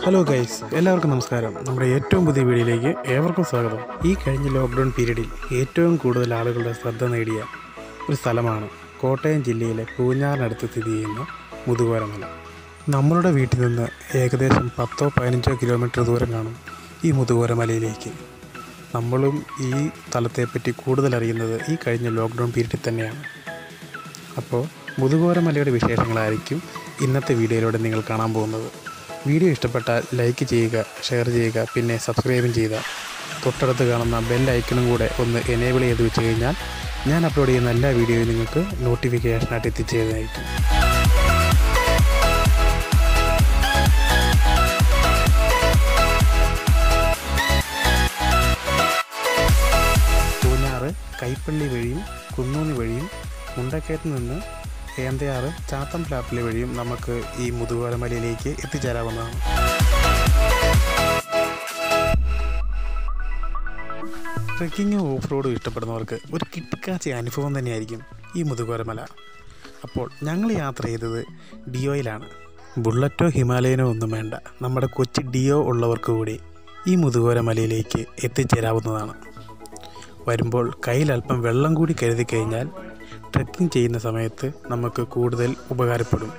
hello guys എല്ലാവർക്കും നമസ്കാരം നമ്മുടെ ഏറ്റവും പുതിയ വീഡിയോയിലേക്ക് ഏവർക്കും സ്വാഗതം ഈ കഴിഞ്ഞ ലോക്ക്ഡൗൺ പീരീഡിൽ ഏറ്റവും കൂടുതൽ ആളുകളുടെ ശ്രദ്ധ നേടിയ ഒരു സ്ഥലമാണ് കോട്ടയം ജില്ലയിലെ പൂഞ്ഞാറിനടുത്ത് സ്ഥിതി ചെയ്യുന്ന മുതുകോരമല നമ്മളുടെ വീട്ടിൽ നിന്ന് ഏകദേശം പത്തോ പതിനഞ്ചോ കിലോമീറ്റർ ദൂരം കാണും ഈ മുതുകോരമലയിലേക്ക് നമ്മളും ഈ സ്ഥലത്തെപ്പറ്റി കൂടുതൽ അറിയുന്നത് ഈ കഴിഞ്ഞ ലോക്ക്ഡൗൺ പീരീഡിൽ തന്നെയാണ് അപ്പോൾ മുതുകോരമലയുടെ വിശേഷങ്ങളായിരിക്കും ഇന്നത്തെ വീഡിയോയിലൂടെ നിങ്ങൾ കാണാൻ പോകുന്നത് വീഡിയോ ഇഷ്ടപ്പെട്ടാൽ ലൈക്ക് ചെയ്യുക ഷെയർ ചെയ്യുക പിന്നെ സബ്സ്ക്രൈബും ചെയ്യുക തൊട്ടടുത്ത് കാണുന്ന ബെൽ ഐക്കണും കൂടെ ഒന്ന് എനേബിൾ ചെയ്ത് വെച്ച് കഴിഞ്ഞാൽ ഞാൻ അപ്ലോഡ് ചെയ്യുന്ന എല്ലാ വീഡിയോയും നിങ്ങൾക്ക് നോട്ടിഫിക്കേഷനായിട്ട് എത്തിച്ചേരുന്നതായിരിക്കും പൂഞ്ഞാറ് കൈപ്പള്ളി വഴിയും കുന്നൂന്നി വഴിയും മുണ്ടക്കയത്ത് നിന്ന് ഏന്തയാറ് ചാത്തം പ്ലാപ്പിലെ വഴിയും നമുക്ക് ഈ മുതുകോരമലയിലേക്ക് എത്തിച്ചേരാവുന്നതാണ് ട്രെക്കിങ്ങും ഓഫ് റോഡും ഇഷ്ടപ്പെടുന്നവർക്ക് ഒരു കിട്ടിക്കാച്ച അനുഭവം തന്നെയായിരിക്കും ഈ മുതുകോരമല അപ്പോൾ ഞങ്ങൾ യാത്ര ചെയ്തത് ഡിയോയിലാണ് ബുള്ളറ്റോ ഹിമാലയനോ ഒന്നും വേണ്ട നമ്മുടെ കൊച്ചി ഡിയോ ഉള്ളവർക്ക് കൂടി ഈ മുതുകോരമലയിലേക്ക് എത്തിച്ചേരാവുന്നതാണ് വരുമ്പോൾ കയ്യിൽ അല്പം വെള്ളം കൂടി കരുതി കഴിഞ്ഞാൽ ട്രെക്കിംഗ് ചെയ്യുന്ന സമയത്ത് നമുക്ക് കൂടുതൽ ഉപകാരപ്പെടും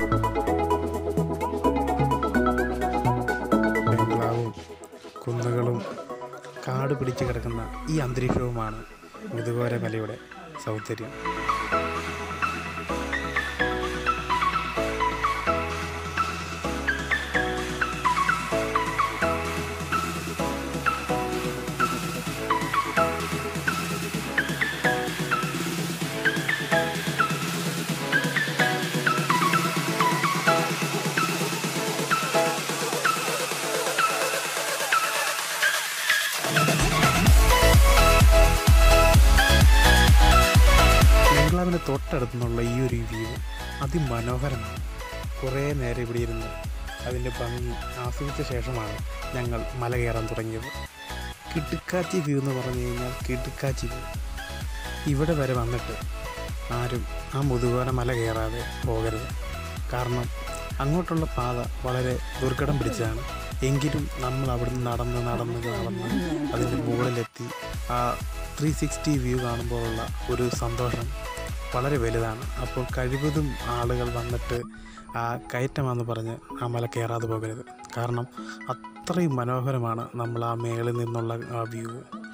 ബംഗ്ലാവും കുന്നുകളും കാട് പിടിച്ച് കിടക്കുന്ന ഈ അന്തരീക്ഷവുമാണ് മുതുകോര മലയുടെ സൗന്ദര്യം ബംഗ്ലാവിന് തൊട്ടടുത്തുനിന്നുള്ള ഈ ഒരു വ്യൂ അതിമനോഹരമാണ് കുറേ നേരം ഇവിടെ ഇരുന്ന് അതിൻ്റെ ഭംഗി ആസ്വദിച്ച ശേഷമാണ് ഞങ്ങൾ മല കയറാൻ തുടങ്ങിയത് കിടുക്കാച്ചി വ്യൂ എന്ന് പറഞ്ഞു കഴിഞ്ഞാൽ കിടുക്കാച്ചി വ്യൂ ഇവിടെ വരെ വന്നിട്ട് ആരും ആ മുതുകോര മല കയറാതെ പോകരുത് കാരണം അങ്ങോട്ടുള്ള പാത വളരെ ദുർഘടം പിടിച്ചതാണ് എങ്കിലും നമ്മൾ അവിടുന്ന് നടന്ന് നടന്ന് നടന്ന് അതിൻ്റെ മുകളിലെത്തി ആ ത്രീ സിക്സ്റ്റി വ്യൂ കാണുമ്പോഴുള്ള ഒരു സന്തോഷം വളരെ വലുതാണ് അപ്പോൾ കഴിവതും ആളുകൾ വന്നിട്ട് ആ കയറ്റമാണെന്ന് പറഞ്ഞ് ആ മല കയറാതെ പോകരുത് കാരണം അത്രയും മനോഹരമാണ് നമ്മൾ ആ മേളിൽ നിന്നുള്ള ആ വ്യൂ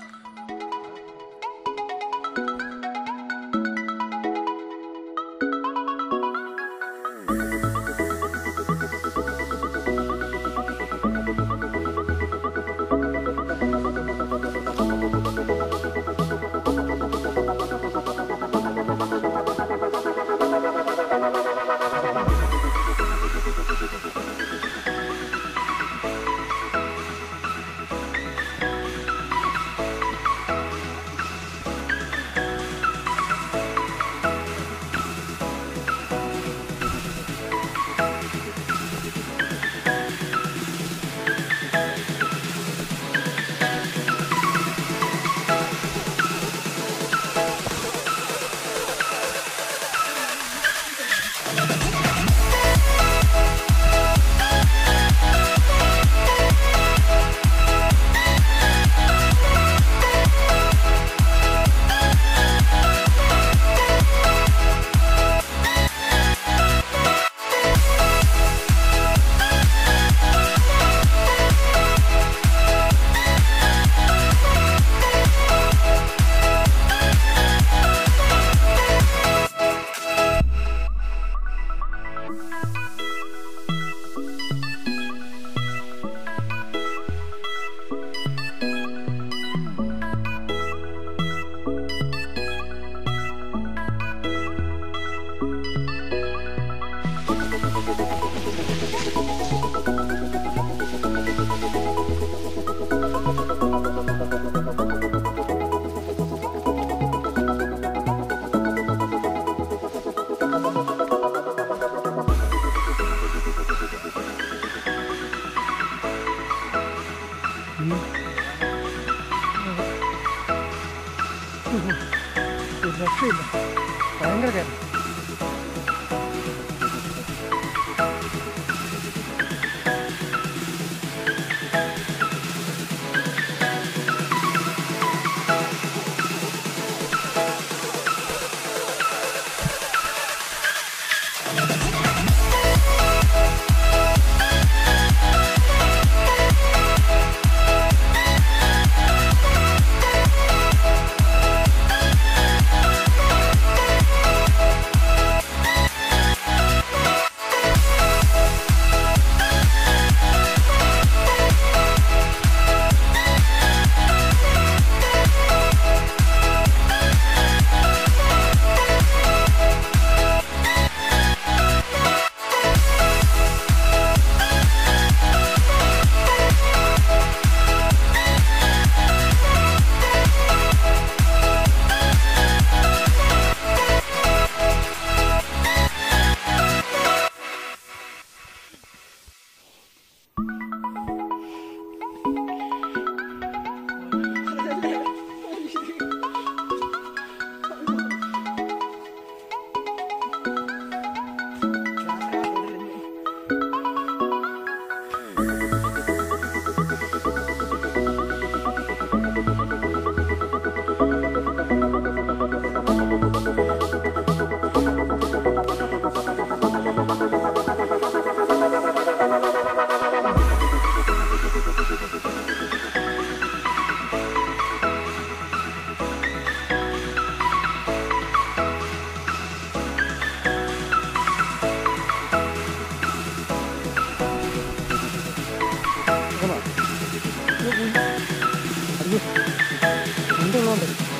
ഒരു രക്ഷയില്ല ഭയങ്കര കാര്യം എന്തുള്ളതുകൊണ്ട്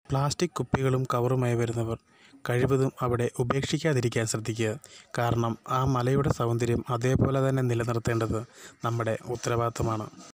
പ്ലാസ്റ്റിക് കുപ്പികളും കവറുമായി വരുന്നവർ കഴിവതും അവിടെ ഉപേക്ഷിക്കാതിരിക്കാൻ ശ്രദ്ധിക്കുക കാരണം ആ മലയുടെ സൗന്ദര്യം അതേപോലെ തന്നെ നിലനിർത്തേണ്ടത് നമ്മുടെ ഉത്തരവാദിത്തമാണ്